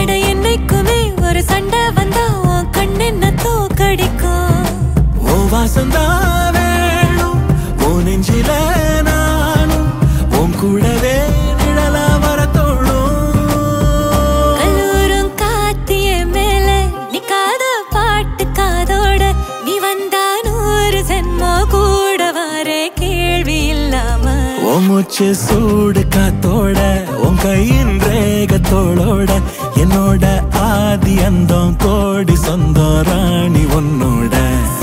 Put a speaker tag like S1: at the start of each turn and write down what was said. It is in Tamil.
S1: அட என்னைக்குமே ஒரு சண்டை வந்தா உன் கண்ணென்ன தோக்கடிக்கும்
S2: ஓ வாசந்தா வேணும் ஓ நெஞ்சில நானும் உன் கூடவே நிழலா வர தோணும்
S1: கல்லூரும் காத்திய மேல நிக்காத பாட்டு காதோட நீ வந்தா நூறு ஜென்மோ கூட வர கேள்வி இல்லாம
S2: உன் மூச்சு சூடு காத்தோட உன் கையின் ரேகத்தோளோட என்னோட ஆதி அந்தம் கோடி சொந்தம் ராணி ஒன்னோட